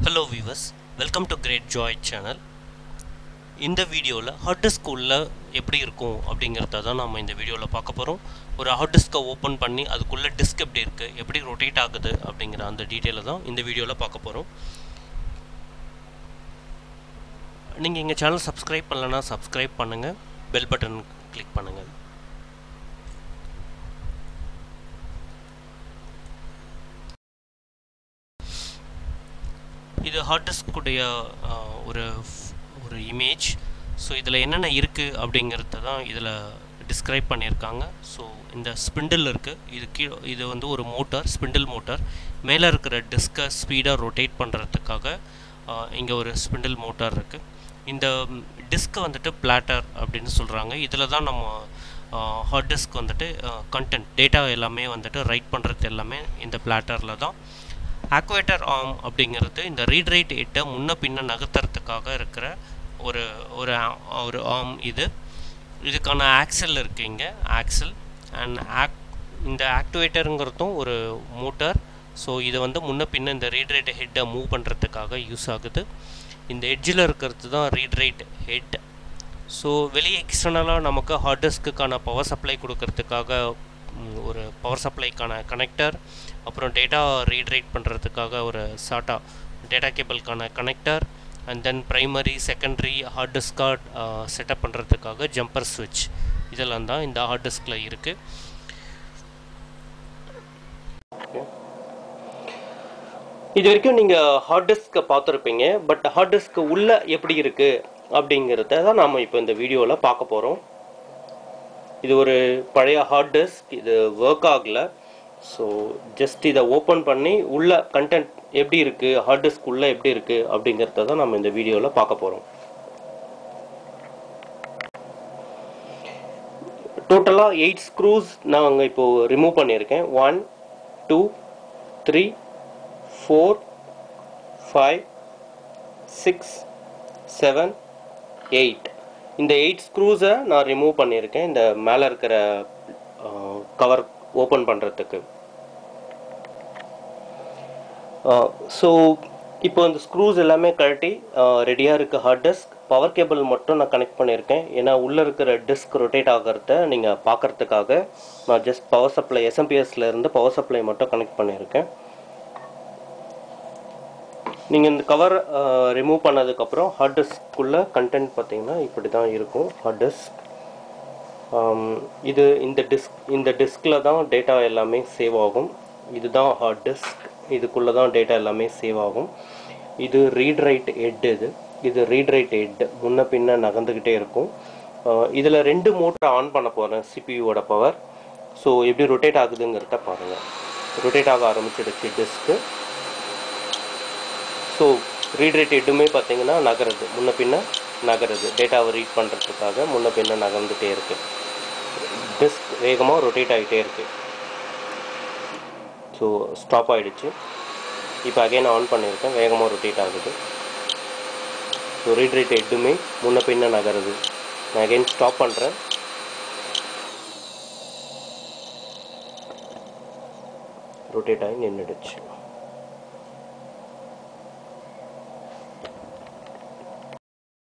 hello viewers welcome to great joy channel இந்த வீடியோவில் hard disk உள்ள எப்படி இருக்கும் அப்படிங்கிறத தான் நம்ம இந்த வீடியோவில் பார்க்க போகிறோம் ஒரு ஹார்ட் டிஸ்க்கை ஓப்பன் பண்ணி அதுக்குள்ளே டிஸ்க் எப்படி இருக்குது எப்படி ரொட்டேட் ஆகுது அப்படிங்கிற அந்த டீட்டெயிலை தான் இந்த வீடியோவில் பார்க்க போகிறோம் நீங்கள் எங்கள் சேனல் சப்ஸ்கிரைப் பண்ணலன்னா சப்ஸ்கிரைப் பண்ணுங்கள் பெல் பட்டன் கிளிக் பண்ணுங்கள் இது ஹார்ட் டிஸ்க்குடைய ஒரு ஒரு இமேஜ் ஸோ இதில் என்னென்ன இருக்குது அப்படிங்கிறத தான் இதில் டிஸ்கிரைப் பண்ணியிருக்காங்க ஸோ இந்த ஸ்பிண்டில் இருக்குது இது கீழே இது வந்து ஒரு மோட்டார் ஸ்பிண்டில் மோட்டார் மேலே இருக்கிற டிஸ்கை ஸ்பீடாக ரொட்டேட் பண்ணுறதுக்காக இங்கே ஒரு ஸ்பிண்டில் மோட்டார் இருக்குது இந்த டிஸ்க் வந்துட்டு பிளாட்டர் அப்படின்னு சொல்கிறாங்க இதில் தான் நம்ம ஹார்ட் டிஸ்க் வந்துட்டு கண்டென்ட் டேட்டா எல்லாமே வந்துட்டு ரைட் பண்ணுறது எல்லாமே இந்த பிளாட்டரில் தான் ஆக்வேட்டர் ஆர்ம் அப்படிங்கிறது இந்த ரீட் ரைட் ஹெட்டை முன்ன பின்ன நகர்த்துறதுக்காக இருக்கிற ஒரு ஒரு ஒரு ஆர்ம் இது இதுக்கான ஆக்சல் இருக்குது இங்கே ஆக்சல் அண்ட் ஆக் இந்த ஆக்டிவேட்டருங்கிறதும் ஒரு மோட்டார் ஸோ இது வந்து முன்ன பின்ன இந்த ரீட் ரைட் ஹெட்டை மூவ் பண்ணுறதுக்காக யூஸ் ஆகுது இந்த எட்ஜில் இருக்கிறது தான் ரீட் ரைட் ஹெட் ஸோ வெளியே எக்ஸ்டர்னலாக நமக்கு ஹார்ட் டிஸ்க்குக்கான பவர் சப்ளை கொடுக்கறதுக்காக ஒரு பவர் சப்ளைக்கான கனெக்டர் அப்புறம் டேட்டா ரீட் ரைட் பண்ணுறதுக்காக ஒரு சாட்டா டேட்டா கேபிள்கான connector and then primary secondary hard disk card setup பண்ணுறதுக்காக ஜம்பர் ஸ்விட்ச் இதெல்லாம் தான் இந்த ஹார்ட் டிஸ்கில் இருக்குது இது வரைக்கும் நீங்கள் ஹார்ட் டிஸ்க்கை பார்த்துருப்பீங்க பட் ஹார்ட் டிஸ்க் உள்ளே எப்படி இருக்குது அப்படிங்கிறத தான் நாம் இப்போ இந்த வீடியோவில் பார்க்க போகிறோம் இது ஒரு பழைய ஹார்ட் டிஸ்க் இது ஒர்க் ஆகலை ஸோ ஜஸ்ட் இதை ஓப்பன் பண்ணி உள்ள கண்டென்ட் எப்படி இருக்குது ஹார்ட் டிஸ்க் உள்ளே எப்படி இருக்குது அப்படிங்கிறத தான் நம்ம இந்த வீடியோவில் பார்க்க போகிறோம் டோட்டலாக எயிட் ஸ்க்ரூஸ் நான் இப்போது ரிமூவ் பண்ணியிருக்கேன் one two three four five six seven eight இந்த எயிட் ஸ்க்ரூஸை நான் ரிமூவ் பண்ணியிருக்கேன் இந்த மேலே இருக்கிற கவர் ஓப்பன் பண்ணுறதுக்கு ஸோ இப்போ இந்த ஸ்க்ரூஸ் எல்லாமே கழட்டி ரெடியாக இருக்குது ஹார்ட் டிஸ்க் பவர் கேபிள் மட்டும் நான் கனெக்ட் பண்ணியிருக்கேன் ஏன்னா உள்ளே இருக்கிற டிஸ்க் ரொட்டேட் ஆகிறத நீங்கள் பார்க்குறதுக்காக நான் ஜஸ்ட் பவர் சப்ளை எஸ்எம்பிஎஸ்லேருந்து பவர் சப்ளை மட்டும் கனெக்ட் பண்ணியிருக்கேன் நீங்கள் இந்த கவர் ரிமூவ் பண்ணதுக்கப்புறம் ஹார்ட் டிஸ்க்குள்ளே கண்டென்ட் பார்த்தீங்கன்னா இப்படி தான் இருக்கும் ஹார்ட் டிஸ்க் இது இந்த டிஸ்க் இந்த டிஸ்கில் தான் டேட்டா எல்லாமே சேவ் ஆகும் இதுதான் ஹார்ட் டிஸ்க் இதுக்குள்ளே தான் டேட்டா எல்லாமே சேவ் ஆகும் இது ரீட் ரைட் ஹெட் இது இது ரீட் ரைட் ஹெட் முன்ன பின்ன நகர்ந்துக்கிட்டே இருக்கும் இதில் ரெண்டு மோட்டரை ஆன் பண்ண போகிறேன் சிபியூவோட பவர் ஸோ எப்படி ரொட்டேட் ஆகுதுங்கிறத பாருங்கள் ரொட்டேட் ஆக ஆரம்பிச்சிடுச்சு டிஸ்க்கு ஸோ ரீட் ரேட் எட்டுமே பார்த்தீங்கன்னா நகருது முன்ன பின்ன நகருது டேட்டாவை ரீட் பண்ணுறதுக்காக முன்ன பின்ன நகர்ந்துகிட்டே இருக்குது டிஸ்க் வேகமாக ரொட்டேட் ஆகிட்டே இருக்குது ஸோ ஸ்டாப் ஆகிடுச்சு இப்போ அகைன் ஆன் பண்ணியிருக்கேன் வேகமாக ரொட்டேட் ஆகுது ஸோ ரீட் ரேட் எட்டுமே முன்ன பின்ன நகருது நான் அகைன் ஸ்டாப் பண்ணுறேன் ரொட்டேட் ஆகி நின்றுடுச்சு